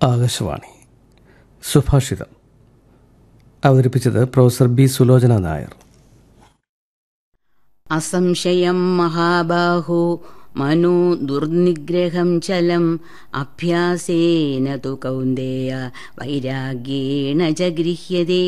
ആകാശവാണി സുഭാഷിതം അവതരിപ്പിച്ചത് professor B Sulochana Nair അസംശയം മഹാബാഹു മനോ ദുർനിഗ്രഹം ചലം അഭ്യാസേന തു കൗന്ദേയ വൈരാഗ്യേണ ച ഗൃഹ്യതേ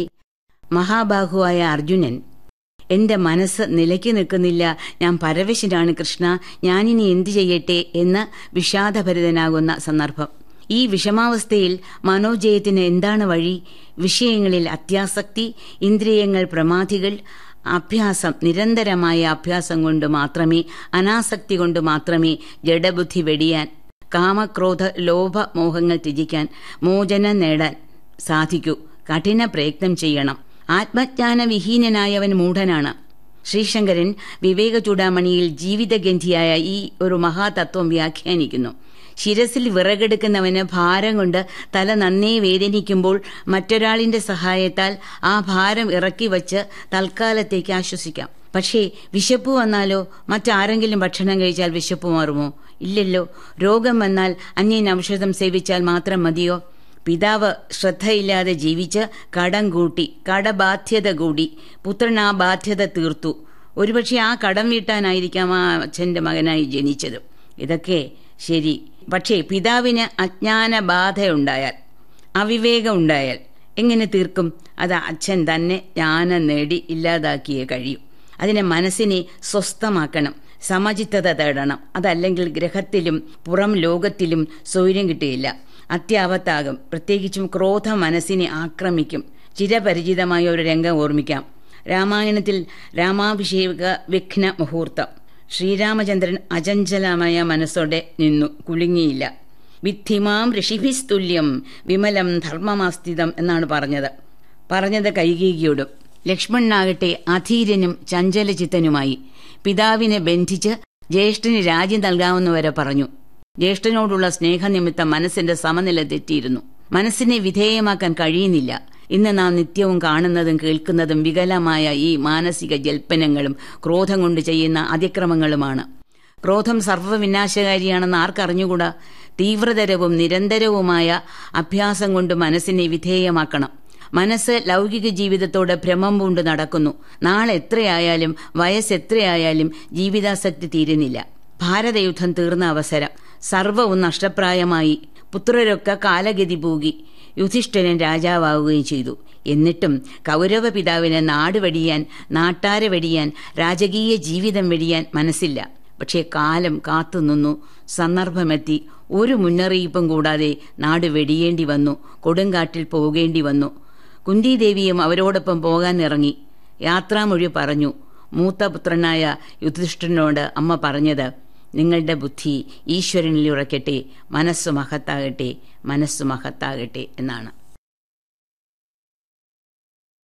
മഹാബാഹുവായ അർജുനൻ എന്റെ മനസ്സ് നിലയ്ക്ക് നിൽക്കുന്നില്ല ഞാൻ പരവശനാണ് കൃഷ്ണ ഞാനിനി എന്തു ചെയ്യട്ടെ എന്ന് വിഷാദഭരിതനാകുന്ന സന്ദർഭം ഈ വിഷമാവസ്ഥയിൽ മനോജയത്തിന് എന്താണ് വഴി വിഷയങ്ങളിൽ അത്യാസക്തി ഇന്ദ്രിയങ്ങൾ പ്രമാധികൾ അഭ്യാസം നിരന്തരമായ അഭ്യാസം കൊണ്ട് മാത്രമേ അനാസക്തി കൊണ്ട് മാത്രമേ ജഡബുദ്ധി വെടിയാൻ കാമക്രോധ ലോഭ മോഹങ്ങൾ ത്യജിക്കാൻ മോചനം നേടാൻ സാധിക്കൂ കഠിന പ്രയത്നം ചെയ്യണം ആത്മജ്ഞാന വിഹീനനായവൻ മൂഢനാണ് ശ്രീശങ്കരൻ വിവേക ചൂടാമണിയിൽ ജീവിതഗന്ധിയായ ഈ ഒരു മഹാതത്വം വ്യാഖ്യാനിക്കുന്നു ശിരസിൽ വിറകെടുക്കുന്നവന് ഭാരം കൊണ്ട് തല നന്നേ വേദനിക്കുമ്പോൾ മറ്റൊരാളിന്റെ സഹായത്താൽ ആ ഭാരം ഇറക്കി വച്ച് തൽക്കാലത്തേക്ക് ആശ്വസിക്കാം പക്ഷേ വിശപ്പ് വന്നാലോ മറ്റാരെങ്കിലും ഭക്ഷണം കഴിച്ചാൽ വിശപ്പ് മാറുമോ ഇല്ലല്ലോ രോഗം വന്നാൽ അന്യൻ ഔഷധം സേവിച്ചാൽ മാത്രം മതിയോ പിതാവ് ശ്രദ്ധയില്ലാതെ ജീവിച്ച് കടം കൂട്ടി കടബാധ്യത കൂടി പുത്രൻ ആ ബാധ്യത തീർത്തു ഒരുപക്ഷെ ആ കടം വീട്ടാനായിരിക്കാം ആ അച്ഛന്റെ മകനായി ജനിച്ചത് ഇതൊക്കെ ശരി പക്ഷേ പിതാവിന് അജ്ഞാന ബാധയുണ്ടായാൽ അവിവേകം ഉണ്ടായാൽ എങ്ങനെ തീർക്കും അത് അച്ഛൻ തന്നെ ജ്ഞാനം നേടി ഇല്ലാതാക്കിയേ കഴിയും അതിനെ മനസ്സിനെ സ്വസ്ഥമാക്കണം സമചിത്തത തേടണം അതല്ലെങ്കിൽ ഗ്രഹത്തിലും പുറം ലോകത്തിലും സൗര്യം കിട്ടുകയില്ല അത്യാപത്താകും പ്രത്യേകിച്ചും ക്രോധ മനസ്സിനെ ആക്രമിക്കും ചിരപരിചിതമായ ഒരു രംഗം ഓർമ്മിക്കാം രാമായണത്തിൽ രാമാഭിഷേക വിഘ്ന മുഹൂർത്തം ശ്രീരാമചന്ദ്രൻ അചഞ്ചലമായ മനസ്സോടെ നിന്നു കുലുങ്ങിയില്ല വിദ്ധിമാം ഋഷിഭിസ്തുല്യം വിമലം ധർമ്മമാസ്ഥിതം എന്നാണ് പറഞ്ഞത് പറഞ്ഞത് കൈകീകിയോടും ലക്ഷ്മണനാകട്ടെ അധീരനും ചഞ്ചലചിത്തനുമായി പിതാവിനെ ബന്ധിച്ച് ജ്യേഷ്ഠന് രാജ്യം നൽകാവുന്നവരെ പറഞ്ഞു ജ്യേഷ്ഠനോടുള്ള സ്നേഹനിമിത്തം മനസ്സിന്റെ സമനില തെറ്റിയിരുന്നു മനസ്സിനെ വിധേയമാക്കാൻ കഴിയുന്നില്ല ഇന്ന് നാം നിത്യവും കാണുന്നതും കേൾക്കുന്നതും വികലമായ ഈ മാനസിക ജൽപ്പനങ്ങളും ക്രോധം കൊണ്ട് ചെയ്യുന്ന അതിക്രമങ്ങളുമാണ് ക്രോധം സർവ്വവിനാശകാരിയാണെന്ന് ആർക്കറിഞ്ഞുകൂടാ തീവ്രതരവും നിരന്തരവുമായ അഭ്യാസം കൊണ്ട് മനസ്സിനെ വിധേയമാക്കണം മനസ്സ് ലൗകിക ജീവിതത്തോട് ഭ്രമം പൂണ്ട് നടക്കുന്നു നാളെ എത്രയായാലും വയസ്സ് എത്രയായാലും ജീവിതാസക്തി തീരുന്നില്ല ഭാരതയുദ്ധം തീർന്ന അവസരം സർവവും നഷ്ടപ്രായമായി പുത്രരൊക്കെ കാലഗതി പൂകി യുധിഷ്ഠിരൻ രാജാവാവുകയും ചെയ്തു എന്നിട്ടും കൗരവ പിതാവിന് നാട് വെടിയാൻ നാട്ടാരെ വെടിയാൻ രാജകീയ ജീവിതം വെടിയാൻ മനസ്സില്ല പക്ഷേ കാലം കാത്തുനിന്നു സന്ദർഭമെത്തി ഒരു മുന്നറിയിപ്പും കൂടാതെ നാട് വെടിയേണ്ടി വന്നു കൊടുങ്കാട്ടിൽ പോകേണ്ടി വന്നു കുന്തിദേവിയും അവരോടൊപ്പം പോകാൻ ഇറങ്ങി യാത്രാമൊഴി പറഞ്ഞു മൂത്തപുത്രനായ യുധിഷ്ഠിരനോട് അമ്മ പറഞ്ഞത് നിങ്ങളുടെ ബുദ്ധി ഈശ്വരനിൽ ഉറക്കട്ടെ മനസ്സു മഹത്താകട്ടെ മനസ്സു മഹത്താകട്ടെ എന്നാണ്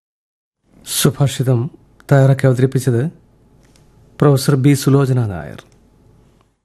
സുഭാഷിതം തയ്യാറാക്കി അവതരിപ്പിച്ചത് പ്രൊഫസർ ബി സുലോചന നായർ